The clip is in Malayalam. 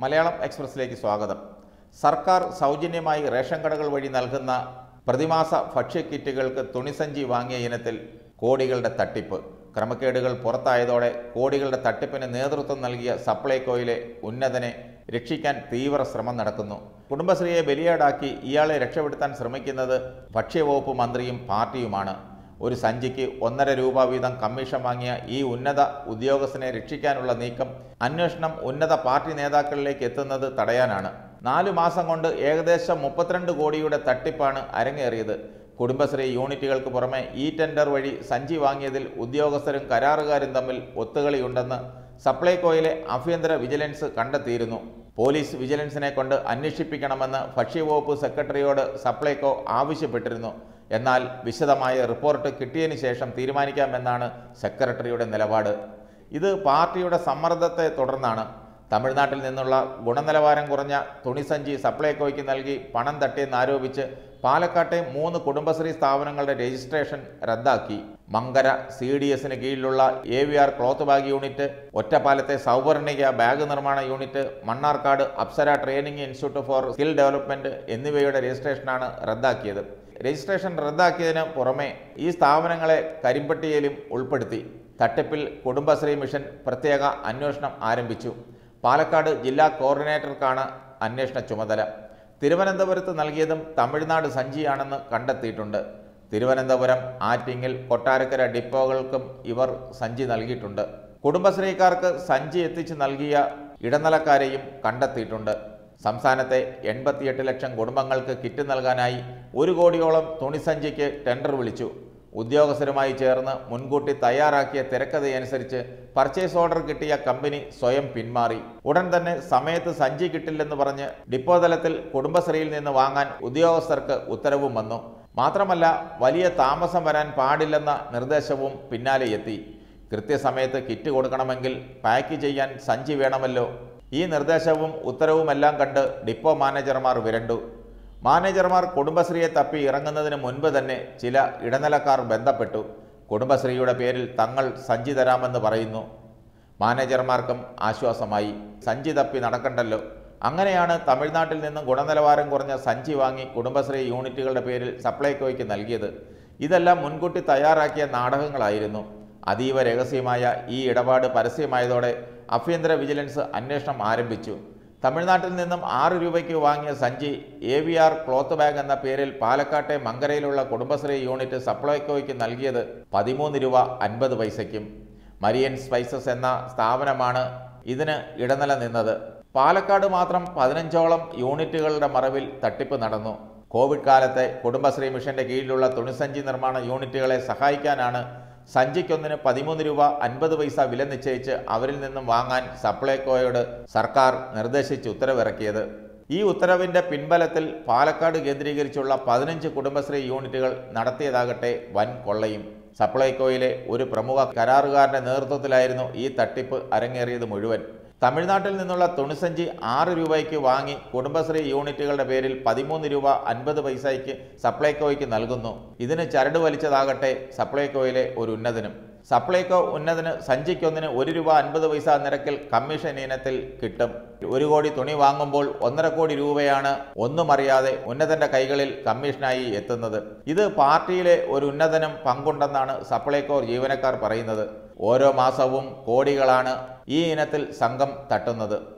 മലയാളം എക്സ്പ്രസിലേക്ക് സ്വാഗതം സർക്കാർ സൗജന്യമായി റേഷൻ കടകൾ വഴി നൽകുന്ന പ്രതിമാസ ഭക്ഷ്യക്കിറ്റുകൾക്ക് തുണിസഞ്ചി വാങ്ങിയ ഇനത്തിൽ കോടികളുടെ തട്ടിപ്പ് ക്രമക്കേടുകൾ പുറത്തായതോടെ കോടികളുടെ തട്ടിപ്പിന് നേതൃത്വം നൽകിയ സപ്ലൈകോയിലെ ഉന്നതനെ രക്ഷിക്കാൻ തീവ്ര ശ്രമം നടക്കുന്നു കുടുംബശ്രീയെ ബലിയാടാക്കി ഇയാളെ രക്ഷപ്പെടുത്താൻ ശ്രമിക്കുന്നത് ഭക്ഷ്യവകുപ്പ് മന്ത്രിയും പാർട്ടിയുമാണ് ഒരു സഞ്ചിക്ക് ഒന്നര രൂപ വീതം കമ്മീഷൻ വാങ്ങിയ ഈ ഉന്നത ഉദ്യോഗസ്ഥനെ രക്ഷിക്കാനുള്ള നീക്കം അന്വേഷണം ഉന്നത പാർട്ടി നേതാക്കളിലേക്ക് എത്തുന്നത് തടയാനാണ് നാലു മാസം കൊണ്ട് ഏകദേശം മുപ്പത്തിരണ്ട് കോടിയുടെ തട്ടിപ്പാണ് അരങ്ങേറിയത് കുടുംബശ്രീ യൂണിറ്റുകൾക്ക് പുറമെ ഈ ടെൻഡർ വഴി സഞ്ചി വാങ്ങിയതിൽ ഉദ്യോഗസ്ഥരും കരാറുകാരും തമ്മിൽ ഒത്തുകളിയുണ്ടെന്ന് സപ്ലൈകോയിലെ ആഭ്യന്തര വിജിലൻസ് കണ്ടെത്തിയിരുന്നു പോലീസ് വിജിലൻസിനെ കൊണ്ട് അന്വേഷിപ്പിക്കണമെന്ന് ഭക്ഷ്യവകുപ്പ് സെക്രട്ടറിയോട് സപ്ലൈകോ ആവശ്യപ്പെട്ടിരുന്നു എന്നാൽ വിശദമായ റിപ്പോർട്ട് കിട്ടിയതിന് ശേഷം തീരുമാനിക്കാമെന്നാണ് സെക്രട്ടറിയുടെ നിലപാട് ഇത് പാർട്ടിയുടെ സമ്മർദ്ദത്തെ തുടർന്നാണ് തമിഴ്നാട്ടിൽ നിന്നുള്ള ഗുണനിലവാരം കുറഞ്ഞ തുണിസഞ്ചി സപ്ലൈകോയ്ക്ക് നൽകി പണം തട്ടിയെന്നാരോപിച്ച് പാലക്കാട്ടെ മൂന്ന് കുടുംബശ്രീ സ്ഥാപനങ്ങളുടെ രജിസ്ട്രേഷൻ റദ്ദാക്കി മങ്കര സി ഡി എസിന് കീഴിലുള്ള A V R cloth bag unit ഒറ്റപ്പാലത്തെ സൗവർണിക ബാഗ് നിർമ്മാണ unit Mannarkkad Apsara training institute for skill development എന്നിവയുടെ രജിസ്ട്രേഷനാണ് റദ്ദാക്കിയത് രജിസ്ട്രേഷൻ റദ്ദാക്കിയതിന് പുറമെ ഈ സ്ഥാപനങ്ങളെ കരിമ്പട്ടികയിലും ഉൾപ്പെടുത്തി തട്ടിപ്പിൽ കുടുംബശ്രീ മിഷൻ പ്രത്യേക അന്വേഷണം ആരംഭിച്ചു പാലക്കാട് ജില്ലാ കോർഡിനേറ്റർക്കാണ് അന്വേഷണ ചുമതല തിരുവനന്തപുരത്ത് നൽകിയതും തമിഴ്നാട് സഞ്ചിയാണെന്ന് കണ്ടെത്തിയിട്ടുണ്ട് തിരുവനന്തപുരം ആറ്റിങ്ങൽ കൊട്ടാരക്കര ഡിപ്പോകൾക്കും ഇവർ സഞ്ചി നൽകിയിട്ടുണ്ട് കുടുംബശ്രീക്കാർക്ക് സഞ്ചി എത്തിച്ച് നൽകിയ ഇടനിലക്കാരെയും കണ്ടെത്തിയിട്ടുണ്ട് സംസ്ഥാനത്തെ എൺപത്തിയെട്ട് ലക്ഷം കുടുംബങ്ങൾക്ക് കിറ്റ് നൽകാനായി ഒരു കോടിയോളം തുണിസഞ്ചിക്ക് ടെൻഡർ വിളിച്ചു ഉദ്യോഗസ്ഥരുമായി ചേർന്ന് മുൻകൂട്ടി തയ്യാറാക്കിയ തിരക്കഥയനുസരിച്ച് പർച്ചേസ് ഓർഡർ കിട്ടിയ കമ്പനി സ്വയം പിന്മാറി ഉടൻ തന്നെ സമയത്ത് സഞ്ചി കിട്ടില്ലെന്ന് പറഞ്ഞ് ഡിപ്പോ തലത്തിൽ കുടുംബശ്രീയിൽ നിന്ന് വാങ്ങാൻ ഉദ്യോഗസ്ഥർക്ക് ഉത്തരവും വന്നു മാത്രമല്ല വലിയ താമസം വരാൻ പാടില്ലെന്ന നിർദ്ദേശവും പിന്നാലെ എത്തി കൃത്യസമയത്ത് കിറ്റ് കൊടുക്കണമെങ്കിൽ പാക്ക് ചെയ്യാൻ സഞ്ചി വേണമല്ലോ ഈ നിർദ്ദേശവും ഉത്തരവുമെല്ലാം കണ്ട് ഡിപ്പോ മാനേജർമാർ വിരണ്ടു മാനേജർമാർ കുടുംബശ്രീയെ തപ്പി ഇറങ്ങുന്നതിന് മുൻപ് തന്നെ ചില ഇടനിലക്കാർ ബന്ധപ്പെട്ടു കുടുംബശ്രീയുടെ പേരിൽ തങ്ങൾ സഞ്ചി തരാമെന്ന് പറയുന്നു മാനേജർമാർക്കും ആശ്വാസമായി സഞ്ചി തപ്പി നടക്കണ്ടല്ലോ അങ്ങനെയാണ് തമിഴ്നാട്ടിൽ നിന്ന് ഗുണനിലവാരം കുറഞ്ഞ സഞ്ചി വാങ്ങി കുടുംബശ്രീ യൂണിറ്റുകളുടെ പേരിൽ സപ്ലൈകോയ്ക്ക് നൽകിയത് ഇതെല്ലാം മുൻകൂട്ടി തയ്യാറാക്കിയ നാടകങ്ങളായിരുന്നു അതീവ രഹസ്യമായ ഈ ഇടപാട് പരസ്യമായതോടെ ആഭ്യന്തര വിജിലൻസ് അന്വേഷണം ആരംഭിച്ചു തമിഴ്നാട്ടിൽ നിന്നും ആറ് രൂപയ്ക്ക് വാങ്ങിയ സഞ്ചി A V R cloth bag എന്ന പേരിൽ പാലക്കാട്ടെ മങ്കരയിലുള്ള കുടുംബശ്രീ യൂണിറ്റ് സപ്ലൈകോയ്ക്ക് നൽകിയത് പതിമൂന്ന് രൂപ അൻപത് പൈസയ്ക്കും മരിയൻ സ്പൈസസ് എന്ന സ്ഥാപനമാണ് ഇതിന് ഇടനില നിന്നത് പാലക്കാട് മാത്രം പതിനഞ്ചോളം യൂണിറ്റുകളുടെ മറവിൽ തട്ടിപ്പ് നടന്നു കോവിഡ് കാലത്തെ കുടുംബശ്രീ മിഷന്റെ കീഴിലുള്ള തുണിസഞ്ചി നിർമ്മാണ യൂണിറ്റുകളെ സഹായിക്കാനാണ് സഞ്ചിക്കൊന്നിന് പതിമൂന്ന് രൂപ അൻപത് പൈസ വില നിശ്ചയിച്ച് അവരിൽ നിന്നും വാങ്ങാൻ സപ്ലൈകോയോട് സർക്കാർ നിർദ്ദേശിച്ച് ഉത്തരവിറക്കിയത് ഈ ഉത്തരവിന്റെ പിൻബലത്തിൽ പാലക്കാട് കേന്ദ്രീകരിച്ചുള്ള പതിനഞ്ച് കുടുംബശ്രീ യൂണിറ്റുകൾ നടത്തിയതാകട്ടെ വൻ കൊള്ളയും സപ്ലൈകോയിലെ ഒരു പ്രമുഖ കരാറുകാരന്റെ നേതൃത്വത്തിലായിരുന്നു ഈ തട്ടിപ്പ് അരങ്ങേറിയത് മുഴുവൻ തമിഴ്നാട്ടിൽ നിന്നുള്ള തുണിസഞ്ചി ആറ് രൂപയ്ക്ക് വാങ്ങി കുടുംബശ്രീ യൂണിറ്റുകളുടെ പേരിൽ പതിമൂന്ന് രൂപ അൻപത് പൈസയ്ക്ക് സപ്ലൈകോയ്ക്ക് നൽകുന്നു ഇതിന് ചരട് വലിച്ചതാകട്ടെ സപ്ലൈകോയിലെ ഒരു ഉന്നതനും സപ്ലൈകോ ഉന്നതന് സഞ്ചിക്കൊന്നിന് ഒരു രൂപ അൻപത് പൈസ നിരക്കിൽ കമ്മീഷൻ ഇനത്തിൽ കിട്ടും ഒരു കോടി തുണി വാങ്ങുമ്പോൾ ഒന്നര കോടി രൂപയാണ് ഒന്നും അറിയാതെ ഉന്നതന്റെ കൈകളിൽ കമ്മീഷനായി എത്തുന്നത് ഇത് പാർട്ടിയിലെ ഒരു ഉന്നതനും പങ്കുണ്ടെന്നാണ് സപ്ലൈകോ ജീവനക്കാർ പറയുന്നത് ഓരോ മാസവും കോടികളാണ് ഈ ഇനത്തിൽ സംഘം തട്ടുന്നത്